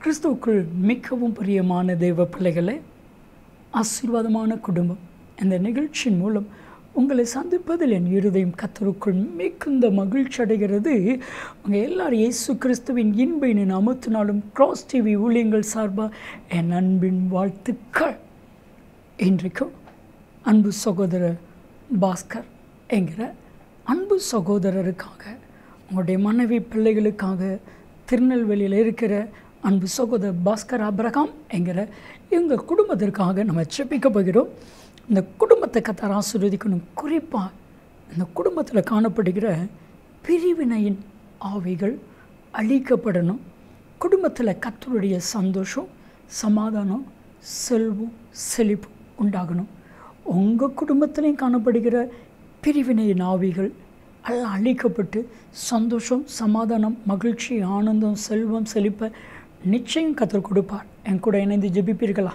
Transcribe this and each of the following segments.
கிறிஸ்துவுக்குள் மிகவும் பிரியமான தெய்வ பிள்ளைகளே ஆசீர்வாதமான குடும்பம் இந்த நிகழ்ச்சியின் மூலம் உங்களை சந்திப்பதில் என் இருதயம் கத்தருக்குள் மிகுந்த மகிழ்ச்சி அடைகிறது உங்கள் எல்லாரும் இயேசு கிறிஸ்துவின் இன்பையின் அமர்த்தினாலும் கிராஸ் டிவி ஊழியங்கள் சார்பாக என் அன்பின் வாழ்த்துக்கள் இன்றைக்கும் அன்பு சகோதரர் பாஸ்கர் என்கிற அன்பு சகோதரருக்காக உங்களுடைய மனைவி பிள்ளைகளுக்காக திருநெல்வேலியில் இருக்கிற அன்பு சகோதரர் பாஸ்கர் அப்ரகாம் என்கிற எங்கள் குடும்பத்திற்காக நம்ம செப்பிக்க போகிறோம் இந்த குடும்பத்தை கத்தர் ஆசீர்வதிக்கணும் குறிப்பாக இந்த குடும்பத்தில் காணப்படுகிற பிரிவினையின் ஆவிகள் அழிக்கப்படணும் குடும்பத்தில் கத்தருடைய சந்தோஷம் சமாதானம் செல்வம் செழிப்பு உண்டாகணும் உங்கள் குடும்பத்திலையும் காணப்படுகிற பிரிவினையின் ஆவிகள் எல்லாம் அழிக்கப்பட்டு சந்தோஷம் சமாதானம் மகிழ்ச்சி ஆனந்தம் செல்வம் செழிப்பை நிச்சயம் கத்தர் கொடுப்பார் என் கூட இணைந்து ஜெபிப்பீர்களா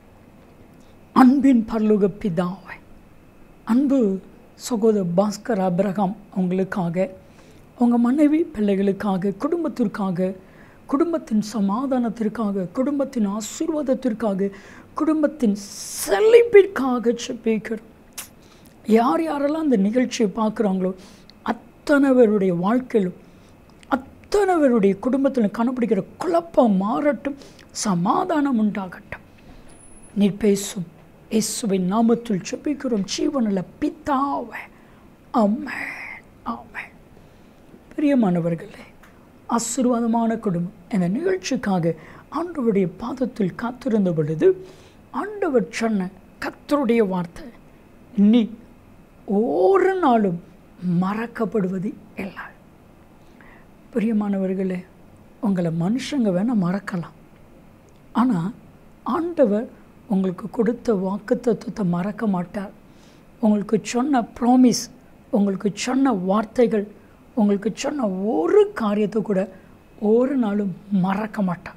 அன்பின் பரலுக பிதாவை அன்பு சகோதர பாஸ்கர் அப்ரஹாம் அவங்களுக்காக அவங்க மனைவி பிள்ளைகளுக்காக குடும்பத்திற்காக குடும்பத்தின் சமாதானத்திற்காக குடும்பத்தின் ஆசீர்வாதத்திற்காக குடும்பத்தின் செழிப்பிற்காக செப்பிக்கிறோம் யார் யாரெல்லாம் அந்த நிகழ்ச்சியை பார்க்குறாங்களோ அத்தனை பேருடைய வாழ்க்கையிலும் அத்தனை பேருடைய குடும்பத்தில் காணப்படுகிற குழப்பம் மாறட்டும் சமாதானம் உண்டாகட்டும் நீர் பேசும் இயேசுவின் நாமத்தில் செப்பிக்கிறோம் ஜீவனில் பித்தாவை ஆமென் ஆமென் பிரியமானவர்களே ஆசீர்வாதமான குடும்பம் இந்த நிகழ்ச்சிக்காக ஆண்டவருடைய பாதத்தில் காத்திருந்த பொழுது ஆண்டவர் சொன்ன கத்தருடைய வார்த்தை நீ ஒரு நாளும் மறக்கப்படுவது இல்லை பிரியமானவர்களே உங்களை மனுஷங்க வேணால் மறக்கலாம் ஆனால் ஆண்டவர் உங்களுக்கு கொடுத்த வாக்கு தத்துவத்தை மறக்க மாட்டார் உங்களுக்கு சொன்ன ப்ராமிஸ் உங்களுக்கு சொன்ன வார்த்தைகள் உங்களுக்கு சொன்ன ஒரு காரியத்தை கூட ஒரு நாளும் மறக்க மாட்டான்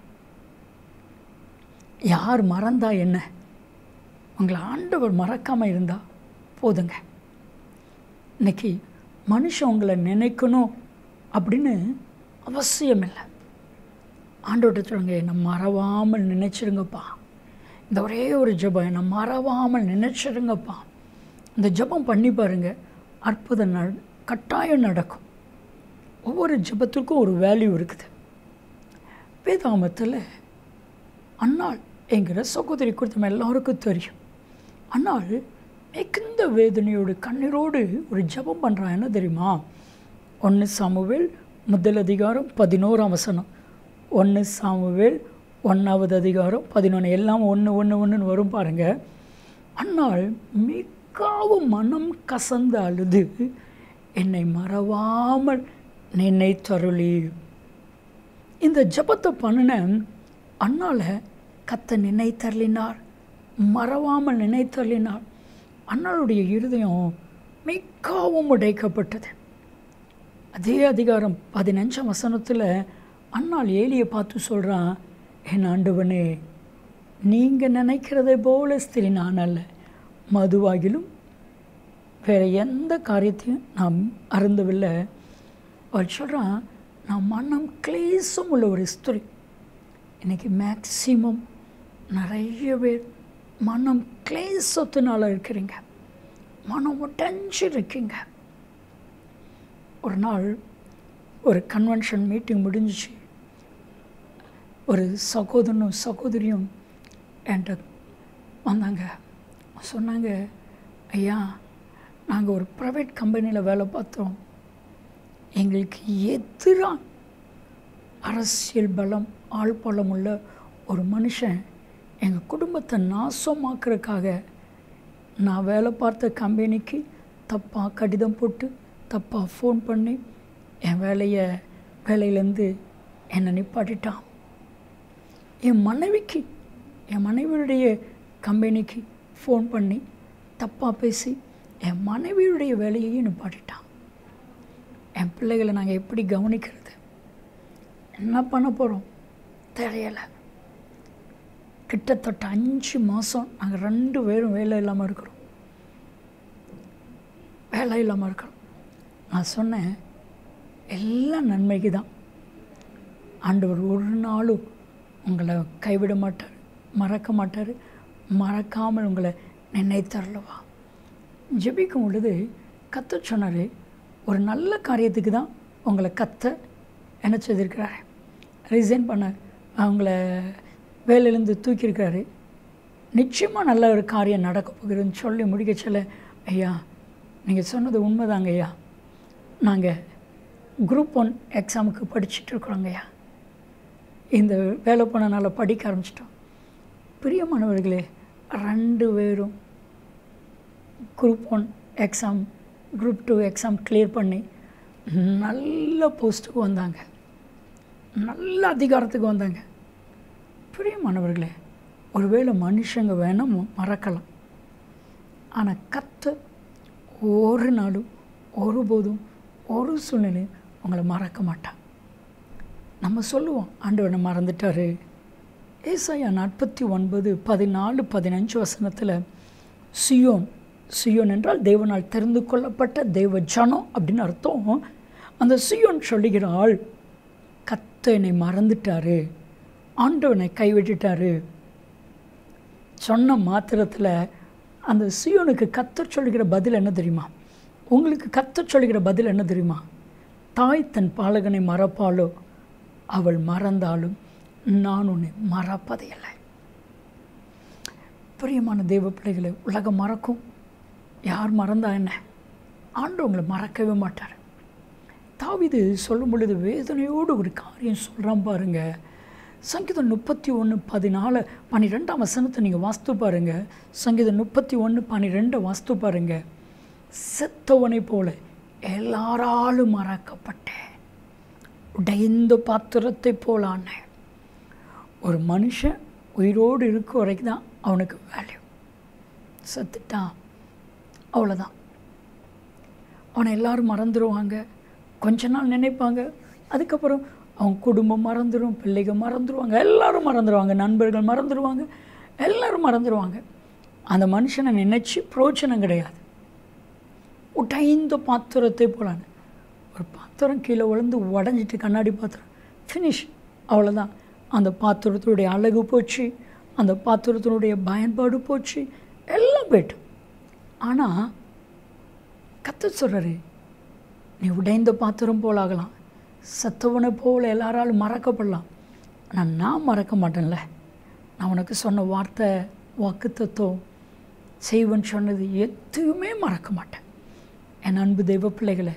யார் மறந்தா என்ன உங்களை ஆண்டவர் மறக்காமல் இருந்தால் போதுங்க இன்னைக்கு மனுஷன் உங்களை நினைக்கணும் அப்படின்னு அவசியம் இல்லை ஆண்டவர்கிட்ட சொல்லுங்க என்னை மறவாமல் நினைச்சிருங்கப்பா இந்த ஒரே ஒரு ஜெபம் என்னை மறவாமல் நினைச்சிருங்கப்பா இந்த ஜெபம் பண்ணி பாருங்க அற்புதம் ந கட்டாயம் நடக்கும் ஒவ்வொரு ஜெபத்திற்கும் ஒரு வேல்யூ இருக்குது வேதாமத்தில் அன்னாள் என்கிற சகோதரி குறித்து நம்ம எல்லாருக்கும் தெரியும் அன்னாள் மிகுந்த வேதனையோடு கண்ணீரோடு ஒரு ஜெபம் பண்ணுறான் என்ன தெரியுமா ஒன்று சாமுவேல் முதல் அதிகாரம் பதினோராம் வசனம் ஒன்று சாமுவேல் ஒன்றாவது அதிகாரம் பதினொன்று எல்லாம் ஒன்று ஒன்று ஒன்றுன்னு வரும் பாருங்கள் அன்னாள் மிகவும் மனம் கசந்து அழுது என்னை மறவாமல் நினைத்தருளி இந்த ஜபத்தை பண்ணின அண்ணால கத்த நினைத்தருளினார் மறவாமல் நினைத்தருளினார் அண்ணாளுடைய இருதயம் மிகவும் உடைக்கப்பட்டது அதே அதிகாரம் பதினஞ்சாம் வசனத்தில் அண்ணாள் ஏலியை பார்த்து சொல்கிறான் என் ஆண்டவனே நீங்கள் நினைக்கிறதை போல ஸ்திரி நான் அல்ல மதுவாகிலும் வேறு எந்த காரியத்தையும் நான் அருந்தவில்லை அவள் சொல்கிறான் நான் மனம் கிளேசம் உள்ள ஒரு ஸ்திரி இன்றைக்கி மேக்சிமம் நிறைய பேர் மனம் கிளேசத்தினால இருக்கிறீங்க மனம் உடஞ்சி இருக்கீங்க ஒரு நாள் ஒரு கன்வென்ஷன் மீட்டிங் முடிஞ்சிச்சு ஒரு சகோதரனும் சகோதரியும் என்கிட்ட வந்தாங்க சொன்னாங்க ஐயா நாங்கள் ஒரு ப்ரைவேட் கம்பெனியில் வேலை பார்த்தோம் எங்களுக்கு எதிராக அரசியல் பலம் ஆள் பலம் உள்ள ஒரு மனுஷன் எங்கள் குடும்பத்தை நாசமாக்குறதுக்காக நான் வேலை பார்த்த கம்பெனிக்கு தப்பாக கடிதம் போட்டு தப்பாக ஃபோன் பண்ணி என் வேலையை வேலையிலேருந்து என்னை நிப்பாட்டிட்டான் என் மனைவிக்கு என் மனைவியுடைய கம்பெனிக்கு ஃபோன் பண்ணி தப்பாக பேசி என் மனைவியுடைய வேலையையும் நிப்பாட்டிட்டான் என் பிள்ளைகளை நாங்கள் எப்படி கவனிக்கிறது என்ன பண்ண போகிறோம் தெரியலை கிட்டத்தட்ட அஞ்சு மாதம் நாங்கள் ரெண்டு பேரும் வேலை இல்லாமல் இருக்கிறோம் வேலை இல்லாமல் இருக்கிறோம் நான் சொன்னேன் எல்லாம் நன்மைக்கு தான் ஆண்டவர் ஒரு நாளும் உங்களை கைவிட மாட்டார் மறக்க மாட்டார் மறக்காமல் உங்களை நினைத்தரலவா ஜெபிக்கும் பொழுது கத்த சொன்னார் ஒரு நல்ல காரியத்துக்கு தான் உங்களை கத்த என்ன செய்திருக்கிறாரு ரிசைன் பண்ண அவங்கள வேலையிலேருந்து தூக்கியிருக்கிறாரு நிச்சயமாக நல்ல ஒரு காரியம் நடக்க போகுதுன்னு சொல்லி முடிக்க சொல்ல ஐயா நீங்கள் சொன்னது உண்மைதாங்க ஐயா நாங்கள் குரூப் ஒன் எக்ஸாமுக்கு படிச்சுட்டு இருக்கிறோங்க ஐயா இந்த வேலை போனனால படிக்க ஆரம்பிச்சிட்டோம் பிரியமானவர்களே ரெண்டு பேரும் group one exam group two exam clear பண்ணி நல்ல போஸ்ட்டுக்கு வந்தாங்க நல்ல அதிகாரத்துக்கு வந்தாங்க பிரியமானவர்களே ஒருவேளை மனுஷங்க வேணால் மறக்கலாம் ஆனால் கத்த ஒரு நாளும் ஒருபோதும் ஒரு சூழ்நிலையும் உங்களை மறக்க மாட்டான் நம்ம சொல்லுவோம் ஆண்டவனை மறந்துட்டாரு ஏசாயா நாற்பத்தி ஒன்பது பதினாலு பதினஞ்சு வசனத்தில் சியோன் சியோன் என்றால் தேவனால் தெரிந்து கொள்ளப்பட்ட தெய்வ ஜனம் அப்படின்னு அர்த்தம் அந்த சியோன் சொல்லுகிறாள் கத்த என்னை மறந்துட்டாரு ஆண்டவனை கைவிட்டுட்டாரு சொன்ன மாத்திரத்தில் அந்த சியோனுக்கு கத்த சொல்லுகிற பதில் என்ன தெரியுமா உங்களுக்கு கத்த சொல்லுகிற பதில் என்ன தெரியுமா தாய் தன் பாலகனை மறப்பாளோ அவள் மறந்தாலும் நான் உன்னை மறப்பதையில்லை பிரியமான தெய்வ பிள்ளைகளை உலகம் மறக்கும் யார் மறந்தா என்ன ஆண்டு உங்களை மறக்கவே மாட்டார் தாவிது சொல்லும் பொழுது வேதனையோடு ஒரு காரியம் சொல்கிறான் பாருங்க சங்கீதம் முப்பத்தி ஒன்று பதினாலு பன்னிரெண்டாம் வசனத்தை நீங்கள் வாஸ்து பாருங்க சங்கீதம் முப்பத்தி ஒன்று பன்னிரெண்டை வாஸ்து பாருங்க செத்தவனை போல எல்லாராலும் மறக்கப்பட்டேன் உடைந்த பாத்திரத்தை போலான ஒரு மனுஷன் உயிரோடு இருக்க வரைக்கும் தான் அவனுக்கு வேல்யூ செத்துட்டான் அவ்வளோதான் அவனை எல்லாரும் மறந்துடுவாங்க கொஞ்ச நாள் நினைப்பாங்க அதுக்கப்புறம் அவங்க குடும்பம் மறந்துடும் பிள்ளைகள் மறந்துடுவாங்க எல்லாரும் மறந்துடுவாங்க நண்பர்கள் மறந்துடுவாங்க எல்லாரும் மறந்துடுவாங்க அந்த மனுஷனை நினச்சி பிரோச்சனம் கிடையாது உடைந்த பாத்திரத்தை போலான்னு ஒரு பாத்திரம் கீழே விழுந்து உடஞ்சிட்டு கண்ணாடி பாத்திரம் ஃபினிஷ் அவ்வளோதான் அந்த பாத்திரத்தினுடைய அழகு போச்சு அந்த பாத்திரத்தினுடைய பயன்பாடு போச்சு எல்லாம் போய்ட்டு ஆனால் கத்த சொல்கிறாரு நீ உடைந்த பாத்திரம் போலாகலாம் சத்தவனை போல எல்லாராலும் மறக்கப்படலாம் ஆனால் நான் மறக்க மாட்டேன்ல நான் உனக்கு சொன்ன வார்த்தை வாக்கு தத்துவம் செய்வன் சொன்னது எதுவுமே மறக்க மாட்டேன் என் அன்பு தெய்வ பிள்ளைகளை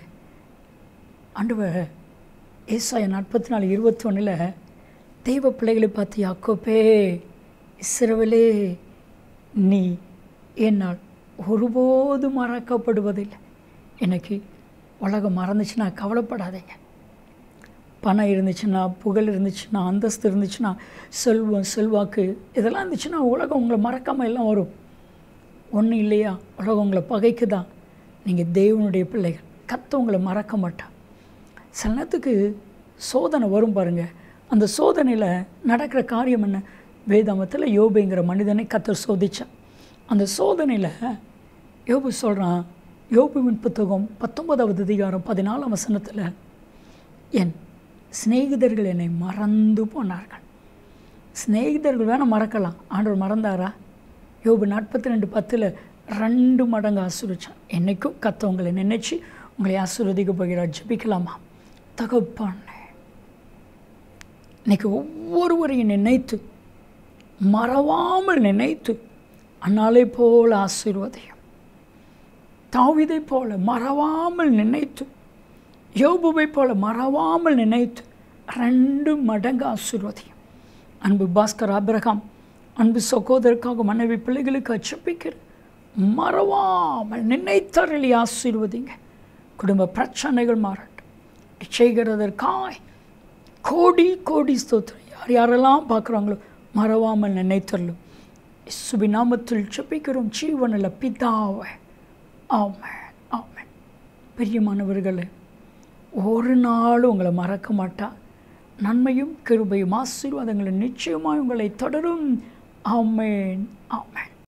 ஆண்டவர் ஏசாய நாற்பத்தி நாலு இருபத்தி ஒன்றில் தெய்வ பிள்ளைகளை பார்த்து யாக்கோப்பே இஸ்ரவேலே நீ என்னால் ஒருபோதும் மறக்கப்படுவதில்லை எனக்கு உலகம் மறந்துச்சுன்னா கவலைப்படாதீங்க பணம் இருந்துச்சுன்னா புகழ் இருந்துச்சுன்னா அந்தஸ்து இருந்துச்சுன்னா செல்வம் செல்வாக்கு இதெல்லாம் இருந்துச்சுன்னா உலகம் உங்களை மறக்காமல் எல்லாம் வரும் ஒன்றும் இல்லையா உலகம் உங்களை பகைக்கு தான் நீங்கள் தேவனுடைய பிள்ளைகள் கத்த உங்களை மறக்க மாட்டா சில நேரத்துக்கு சோதனை வரும் பாருங்கள் அந்த சோதனையில் நடக்கிற காரியம் என்ன வேதாமத்தில் யோபுங்கிற மனிதனை கத்தர் சோதிச்சான் அந்த சோதனையில் யோபு சொல்கிறான் யோபுவின் புத்தகம் பத்தொன்பதாவது அதிகாரம் பதினாலாம் வசனத்தில் என் சிநேகிதர்கள் என்னை மறந்து போனார்கள் சிநேகிதர்கள் வேணால் மறக்கலாம் ஆண்டவர் மறந்தாரா யோபு நாற்பத்தி ரெண்டு பத்தில் ரெண்டு மடங்கு ஆசிரிச்சான் என்றைக்கும் கத்த உங்களை நினைச்சு உங்களை ஆசீர்வதிக்க போகிறார் ஜபிக்கலாமா தகப்பானே இன்னைக்கு ஒவ்வொருவரையும் நினைத்து மறவாமல் நினைத்து அன்னாலை போல ஆசீர்வதையும் தாவிதை போல மறவாமல் நினைத்து யோபுவை போல மறவாமல் நினைத்து ரெண்டு மடங்கு ஆசீர்வதியும் அன்பு பாஸ்கர் ஆபிரகாம் அன்பு சகோதரருக்காக மனைவி பிள்ளைகளுக்கு அச்சப்பிக்கிற மறவாமல் நினைத்தரளி ஆசீர்வதிங்க குடும்ப பிரச்சனைகள் மாறட்டும் செய்கிறதற்காய் கோடி கோடி ஸ்தோத்திரம் யார் யாரெல்லாம் பார்க்குறாங்களோ மறவாமல் நினைத்தரலும் இசுபி நாமத்தில் செப்பிக்கிறோம் ஜீவனில் பிதாவை ஆமேன் ஆமேன் பெரியமானவர்களே ஒரு நாளும் உங்களை மறக்க மாட்டா நன்மையும் கிருபையும் ஆசீர்வாதங்களும் நிச்சயமாக உங்களை தொடரும் ஆமேன் ஆமேன்